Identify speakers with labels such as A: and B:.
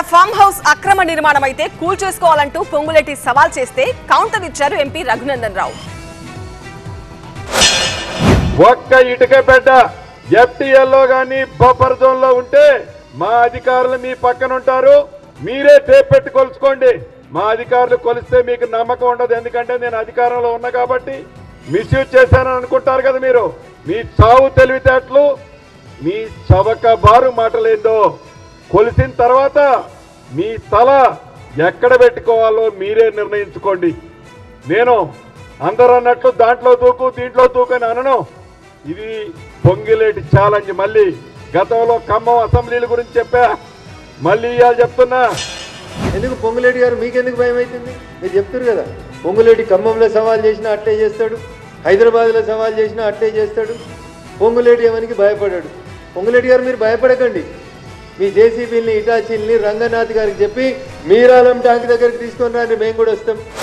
A: farm house అక్రమ నిర్మాణం అయితే కూల్ చేసుకోవాలంటూ పొంగులేటి సవాల్ చేస్తే కౌంటర్ ఇచ్చారు ఎంపీ రఘునందన్ రావు
B: ఒక్క ఇటుక బిడ్డ FTL లో గాని బఫర్ జోన్ లో ఉంటే మా అధికారులు మీ పక్కన ఉంటారు మీరే టేప్ పెట్టి కొలుచుకోండి మా అధికారులు కొలిస్తే మీకు నమ్మకం ఉండదు ఎందుకంటే నేను అధికారంలో ఉన్నా కాబట్టి మిస్యూజ్ చేశానని అనుకుంటారు కదా మీరు మీ చావు తెలివితేటలు మీ చవక బారు మాటలేందో కొలిసిన తర్వాత మీ తల ఎక్కడ పెట్టుకోవాలో మీరే నిర్ణయించుకోండి నేను అందరూ అన్నట్లు దాంట్లో దూకు దీంట్లో దూకు అని అనను ఇది పొంగిలేటి ఛాలెంజ్ మళ్ళీ గతంలో ఖమ్మం అసెంబ్లీల గురించి చెప్పా మళ్ళీ ఇవాళ చెప్తున్నా
C: ఎందుకు పొంగులేటి గారు మీకెందుకు భయం అవుతుంది మీరు చెప్తారు కదా పొంగులేటి ఖమ్మంలో సవాల్ చేసినా అట్టే చేస్తాడు హైదరాబాద్లో సవాల్ చేసినా అట్టే చేస్తాడు పొంగులేటి ఏమనికి భయపడాడు పొంగులేటి గారు మీరు భయపడకండి మీ జేసీబీని ఇటాచీల్ని రంగనాథ్ గారికి చెప్పి మీరాలం ట్యాంక్ దగ్గరికి తీసుకొని రండి మేము కూడా వస్తాం